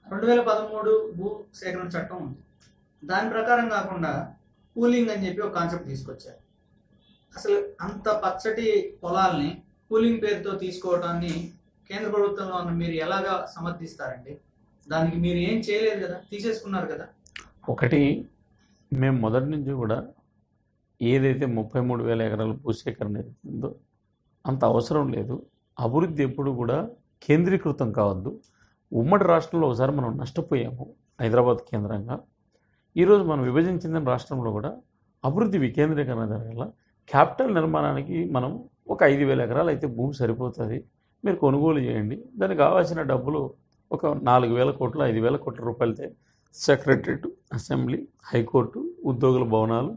రెండు వేల పదమూడు భూ సేకరణ చట్టం ఉంది దాని ప్రకారం కాకుండా పూలింగ్ అని చెప్పి ఒక కాన్సెప్ట్ తీసుకొచ్చారు అసలు అంత పచ్చటి పొలాల్ని పూలింగ్ పేరుతో తీసుకోవడాన్ని కేంద్ర ప్రభుత్వంలో ఉన్న మీరు ఎలాగా సమర్థిస్తారండి దానికి మీరు ఏం చేయలేదు కదా తీసేసుకున్నారు కదా ఒకటి మేము మొదటి నుంచి కూడా ఏదైతే ముప్పై మూడు వేల ఎకరాల భూసేకరణ ఉందో అంత అవసరం లేదు అభివృద్ధి ఎప్పుడు కూడా కేంద్రీకృతం కావద్దు ఉమ్మడి రాష్ట్రంలో ఒకసారి మనం నష్టపోయాము హైదరాబాద్ కేంద్రంగా ఈరోజు మనం విభజన చెందిన రాష్ట్రంలో కూడా అభివృద్ధి వికేంద్రీకరణ జరగాల క్యాపిటల్ నిర్మాణానికి మనం ఒక ఐదు వేల ఎకరాలు అయితే భూమి సరిపోతుంది మీరు కొనుగోలు చేయండి దానికి కావాల్సిన డబ్బులు ఒక నాలుగు వేల కోట్లు ఐదు వేల కోట్ల రూపాయలతో సెక్రటరేట్ అసెంబ్లీ హైకోర్టు ఉద్యోగుల భవనాలు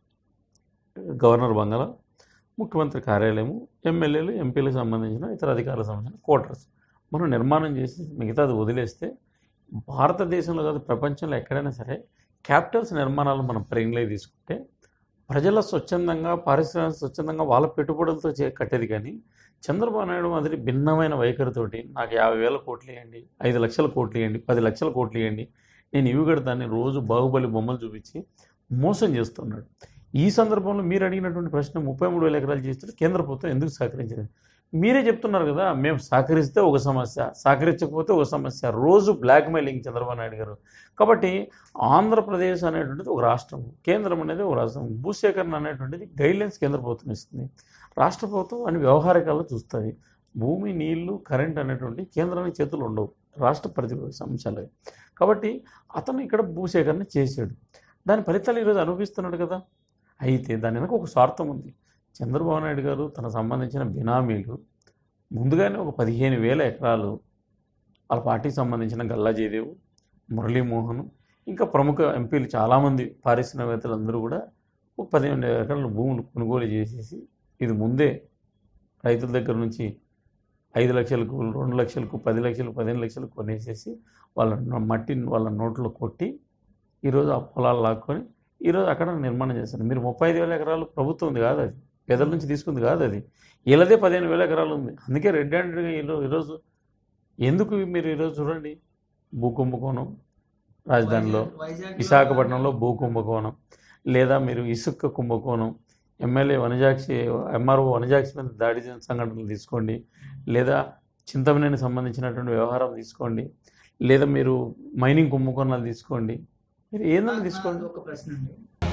గవర్నర్ బంగళా ముఖ్యమంత్రి కార్యాలయము ఎమ్మెల్యేలు ఎంపీలకు సంబంధించిన ఇతర అధికారులకు సంబంధించిన క్వార్టర్స్ మనం నిర్మాణం చేసి మిగతాది వదిలేస్తే భారతదేశంలో కాదు ప్రపంచంలో ఎక్కడైనా సరే క్యాపిటల్స్ నిర్మాణాలు మనం పరిగణలోకి తీసుకుంటే ప్రజల స్వచ్ఛందంగా పారిశ్రామిక స్వచ్ఛందంగా వాళ్ళ పెట్టుబడులతో చే కట్టేది కానీ చంద్రబాబు నాయుడు మాదిరి భిన్నమైన వైఖరితోటి నాకు యాభై వేల కోట్లు ఇవ్వండి ఐదు లక్షల కోట్లు ఇవ్వండి పది లక్షల కోట్లు ఇవ్వండి నేను ఇవి కడతాన్ని రోజు బాహుబలి బొమ్మలు చూపించి మోసం చేస్తున్నాడు ఈ సందర్భంలో మీరు అడిగినటువంటి ప్రశ్న ముప్పై మూడు వేల ఎకరాలు చేస్తే కేంద్ర ప్రభుత్వం ఎందుకు సహకరించింది మీరే చెప్తున్నారు కదా మేము సహకరిస్తే ఒక సమస్య సహకరించకపోతే ఒక సమస్య రోజు బ్లాక్ మెయిలింగ్ చంద్రబాబు నాయుడు గారు కాబట్టి ఆంధ్రప్రదేశ్ అనేటువంటిది ఒక రాష్ట్రం కేంద్రం అనేది ఒక రాష్ట్రం భూసేకరణ అనేటువంటిది గైడ్లైన్స్ కేంద్ర ప్రభుత్వం ఇస్తుంది రాష్ట్ర ప్రభుత్వం అన్ని వ్యవహారికాల్లో చూస్తుంది భూమి నీళ్లు కరెంట్ అనేటువంటి కేంద్రానికి చేతులు ఉండవు రాష్ట్ర పరిధి అంశాలు అవి. కాబట్టి అతను ఇక్కడ భూసేకరణ చేశాడు దాని ఫలితాలు ఈరోజు అనుభవిస్తున్నాడు కదా అయితే దాని వెనక ఒక స్వార్థం ఉంది చంద్రబాబు నాయుడు గారు తన సంబంధించిన బినామీలు ముందుగానే ఒక పదిహేను వేల ఎకరాలు వాళ్ళ పార్టీకి సంబంధించిన గల్లా జయదేవ్ మురళీమోహన్ ఇంకా ప్రముఖ ఎంపీలు చాలామంది పారిశ్రామికవేత్తలు అందరూ కూడా ఒక పదిహేను ఎకరాల భూములు కొనుగోలు చేసేసి ఇది ముందే రైతుల దగ్గర నుంచి ఐదు లక్షలకు రెండు లక్షలకు పది లక్షలకు పదిహేను లక్షలకు కొనేసేసి వాళ్ళ న- మట్టిని వాళ్ళ నోట్లో కొట్టి ఈరోజు ఆ పొలాలు లాక్కొని ఈరోజు అక్కడ నిర్మాణం చేస్తారు మీరు ముప్పై ఐదు వేల ఎకరాలు ప్రభుత్వం ఉంది కాదు అది పేదల నుంచి తీసుకుంది కాదు అది వీళ్ళదే పదిహేను వేల ఎకరాలు ఉంది అందుకే రెడ్ హ్యాండెడ్గా ఈరోజు ఈరోజు ఎందుకు మీరు ఈరోజు చూడండి భూ కుంభకోణం రాజధానిలో వైజాగ్- వైజాగ్లో విశాఖపట్నంలో భూ కుంభకోణం లేదా మీరు ఇసుక కుంభకోణం ఎమ్మెల్యే వనజాక్షి ఎంఆర్ఓ వనజాక్షి మీద దాడి చేసిన సంఘటనలు తీసుకోండి లేదా చింతమనేని సంబంధించినటువంటి వ్యవహారం తీసుకోండి లేదా మీరు మైనింగ్ కుంభకోణాలు తీసుకోండి మీరు ఏదైనా నా- తీసుకోండి నాది ఒక ప్రశ్న అండి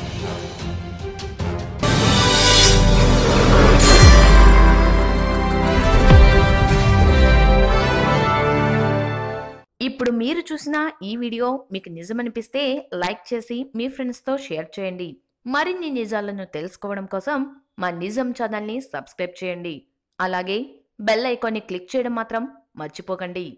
ఇప్పుడు మీరు చూసిన ఈ వీడియో మీకు నిజమనిపిస్తే లైక్ చేసి మీ ఫ్రెండ్స్తో షేర్ చేయండి మరిన్ని నిజాలను తెలుసుకోవడం కోసం మా నిజం ఛానల్ని సబ్స్క్రైబ్ చేయండి అలాగే బెల్ ఐకాన్ని క్లిక్ చేయడం మాత్రం మర్చిపోకండి